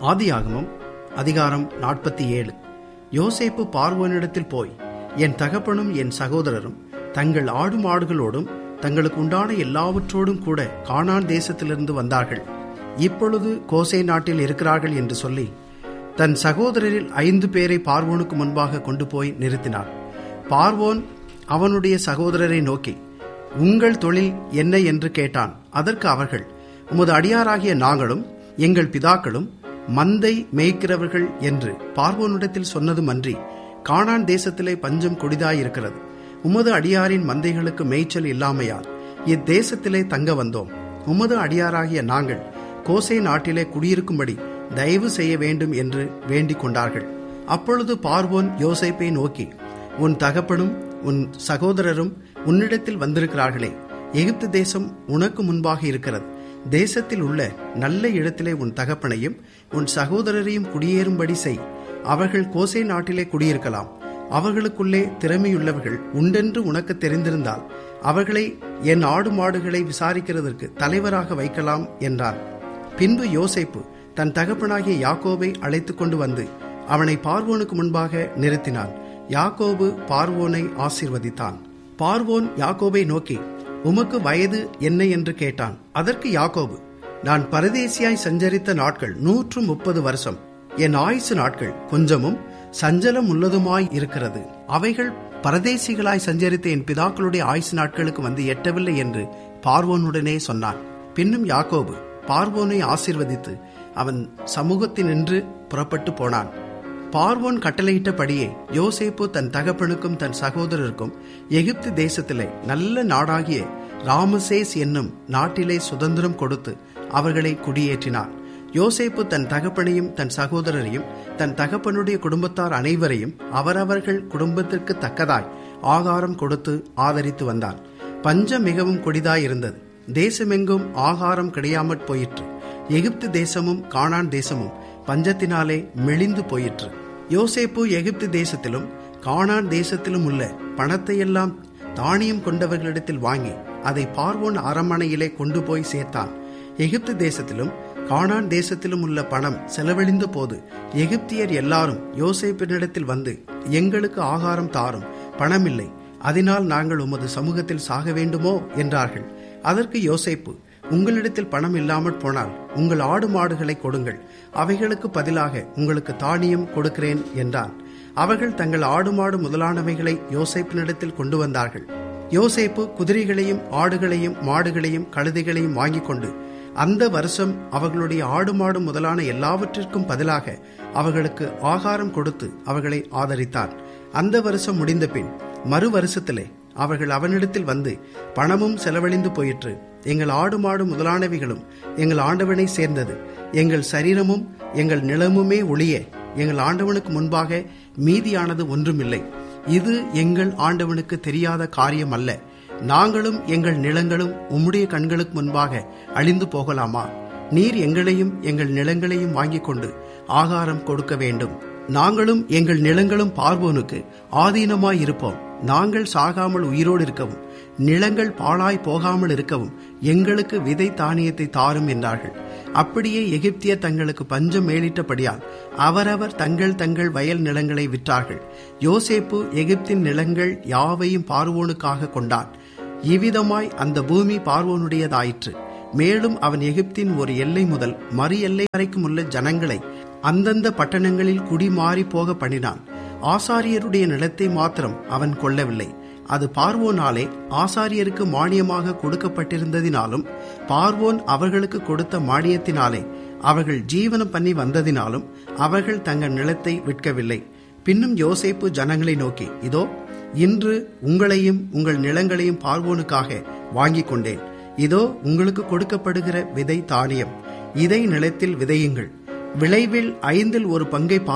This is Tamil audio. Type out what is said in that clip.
ஆதியாகமம் அதிகாரம் நாற்பத்தி ஏழு யோசேப்பு பார்வோனிடத்தில் போய் என் தகப்பனும் என் சகோதரரும் தங்கள் ஆடு மாடுகளோடும் தங்களுக்கு உண்டான எல்லாவற்றோடும் கூட கானான் தேசத்திலிருந்து வந்தார்கள் இப்பொழுது கோசே நாட்டில் இருக்கிறார்கள் என்று சொல்லி தன் சகோதரரில் ஐந்து பேரை பார்வோனுக்கு முன்பாக கொண்டு போய் நிறுத்தினார் பார்வோன் அவனுடைய சகோதரரை நோக்கி உங்கள் தொழில் என்ன என்று கேட்டான் அதற்கு அவர்கள் உமது அடியாராகிய நாங்களும் எங்கள் பிதாக்களும் மந்தை மேய்க்கிறவர்கள் என்று பார்வோனிடத்தில் சொன்னதுமன்றி கானான் தேசத்திலே பஞ்சம் கொடிதாயிருக்கிறது உமது அடியாரின் மந்தைகளுக்கு மேய்ச்சல் இல்லாமையால் இத்தேசத்திலே தங்க வந்தோம் உமது அடியாராகிய நாங்கள் கோசை நாட்டிலே குடியிருக்கும்படி தயவு செய்ய வேண்டும் என்று வேண்டிக் கொண்டார்கள் அப்பொழுது பார்வோன் யோசேப்பை நோக்கி உன் தகப்பனும் உன் சகோதரரும் உன்னிடத்தில் வந்திருக்கிறார்களே எகிப்து தேசம் உனக்கு முன்பாக இருக்கிறது தேசத்தில் உள்ள நல்ல இடத்திலே உன் தகப்பனையும் உன் சகோதரரையும் குடியேறும்படி செய் அவர்கள் கோசை நாட்டிலே குடியிருக்கலாம் அவர்களுக்குள்ளே திறமையுள்ளவர்கள் உண்டென்று உனக்கு தெரிந்திருந்தால் அவர்களை என் ஆடு மாடுகளை விசாரிக்கிறதற்கு தலைவராக வைக்கலாம் என்றார் பின்பு யோசேப்பு தன் தகப்பனாகிய யாக்கோபை அழைத்து கொண்டு வந்து அவனை பார்வோனுக்கு முன்பாக நிறுத்தினான் யாக்கோபு பார்வோனை ஆசிர்வதித்தான் பார்வோன் யாக்கோபை நோக்கி உமக்கு வயது என்ன என்று கேட்டான் அதற்கு யாக்கோபு நான் பரதேசியாய் சஞ்சரித்த நாட்கள் நூற்று முப்பது வருஷம் என் ஆயுசு நாட்கள் கொஞ்சமும் சஞ்சலம் உள்ளதுமாய் இருக்கிறது அவைகள் பரதேசிகளாய் சஞ்சரித்த என் பிதாக்களுடைய ஆயுசு நாட்களுக்கு வந்து எட்டவில்லை என்று பார்வோனுடனே சொன்னான் பின்னும் யாக்கோபு பார்வோனை ஆசிர்வதித்து அவன் சமூகத்தினின்று புறப்பட்டு போனான் பார்வோன் கட்டளையிட்டபடியே யோசேப்பு தன் தகப்பனுக்கும் தன் சகோதரருக்கும் எகிப்து தேசத்திலே நல்ல நாடாகிய ராமசேஸ் என்னும் நாட்டிலே சுதந்திரம் கொடுத்து அவர்களை குடியேற்றினான் யோசேப்பு தன் தகப்பனையும் தன் சகோதரரையும் தன் தகப்பனுடைய குடும்பத்தார் அனைவரையும் அவரவர்கள் குடும்பத்திற்கு தக்கதாய் ஆகாரம் கொடுத்து ஆதரித்து வந்தான் பஞ்சம் மிகவும் கொடிதாய் இருந்தது தேசமெங்கும் ஆகாரம் கிடையாமற் போயிற்று எகிப்து தேசமும் கானான் தேசமும் பஞ்சத்தினாலே மெலிந்து போயிற்று யோசேப்பு எகிப்து தேசத்திலும் கானான் தேசத்திலும் உள்ள பணத்தையெல்லாம் தானியம் கொண்டவர்களிடத்தில் வாங்கி அதை பார்வோன் அரண்மனையிலே கொண்டு போய் சேர்த்தான் எகிப்து தேசத்திலும் கானான் தேசத்திலும் உள்ள பணம் செலவழிந்த போது எகிப்தியர் எல்லாரும் யோசேப்பினிடத்தில் வந்து எங்களுக்கு ஆகாரம் தாரும் பணமில்லை அதனால் நாங்கள் உமது சமூகத்தில் சாக வேண்டுமோ என்றார்கள் அதற்கு யோசேப்பு உங்களிடத்தில் பணம் இல்லாமல் போனால் உங்கள் ஆடு மாடுகளை கொடுங்கள் அவைகளுக்கு பதிலாக உங்களுக்கு தானியம் கொடுக்கிறேன் என்றான் அவர்கள் தங்கள் ஆடு மாடு முதலானவைகளை யோசேப்பினிடத்தில் கொண்டு வந்தார்கள் யோசேப்பு குதிரைகளையும் ஆடுகளையும் மாடுகளையும் கழுதைகளையும் வாங்கிக் கொண்டு அந்த வருஷம் அவர்களுடைய ஆடு மாடு முதலான எல்லாவற்றிற்கும் பதிலாக அவர்களுக்கு ஆகாரம் கொடுத்து அவர்களை ஆதரித்தான் அந்த வருஷம் முடிந்த பின் மறு வருஷத்திலே அவர்கள் அவனிடத்தில் வந்து பணமும் செலவழிந்து போயிற்று எங்கள் ஆடு மாடு முதலானவைகளும் எங்கள் ஆண்டவனை சேர்ந்தது எங்கள் சரீரமும் எங்கள் நிலமுமே ஒளிய எங்கள் ஆண்டவனுக்கு முன்பாக மீதியானது ஒன்றுமில்லை இது எங்கள் ஆண்டவனுக்கு தெரியாத காரியம் அல்ல நாங்களும் எங்கள் நிலங்களும் உம்முடைய கண்களுக்கு முன்பாக அழிந்து போகலாமா நீர் எங்களையும் எங்கள் நிலங்களையும் வாங்கிக் கொண்டு ஆகாரம் கொடுக்க வேண்டும் நாங்களும் எங்கள் நிலங்களும் பார்வோனுக்கு ஆதீனமாய் இருப்போம் நாங்கள் சாகாமல் உயிரோடு இருக்கவும் நிலங்கள் பாழாய் போகாமல் இருக்கவும் எங்களுக்கு விதை தானியத்தை தாரும் என்றார்கள் அப்படியே எகிப்தியர் தங்களுக்கு பஞ்சம் மேலிட்டபடியால் அவரவர் தங்கள் தங்கள் வயல் நிலங்களை விற்றார்கள் யோசேப்பு எகிப்தின் நிலங்கள் யாவையும் பார்வோனுக்காக கொண்டான் இவ்விதமாய் அந்த பூமி பார்வோனுடையதாயிற்று மேலும் அவன் எகிப்தின் ஒரு எல்லை முதல் மறு எல்லை வரைக்கும் உள்ள ஜனங்களை அந்தந்த பட்டணங்களில் குடிமாறி போக பண்ணினான் ஆசாரியருடைய நிலத்தை மாத்திரம் அவன் கொள்ளவில்லை அது பார்வோனாலே ஆசாரியருக்கு மானியமாக கொடுக்கப்பட்டிருந்ததினாலும் பார்வோன் அவர்களுக்கு கொடுத்த மானியத்தினாலே அவர்கள் ஜீவனம் பண்ணி வந்ததினாலும் அவர்கள் தங்கள் நிலத்தை விற்கவில்லை பின்னும் யோசேப்பு ஜனங்களை நோக்கி இதோ இன்று உங்களையும் உங்கள் நிலங்களையும் பார்வோனுக்காக வாங்கிக் கொண்டேன் இதோ உங்களுக்கு கொடுக்கப்படுகிற விதை தானியம் இதை நிலத்தில் விதையுங்கள் விளைவில் ஐந்தில் ஒரு பங்கை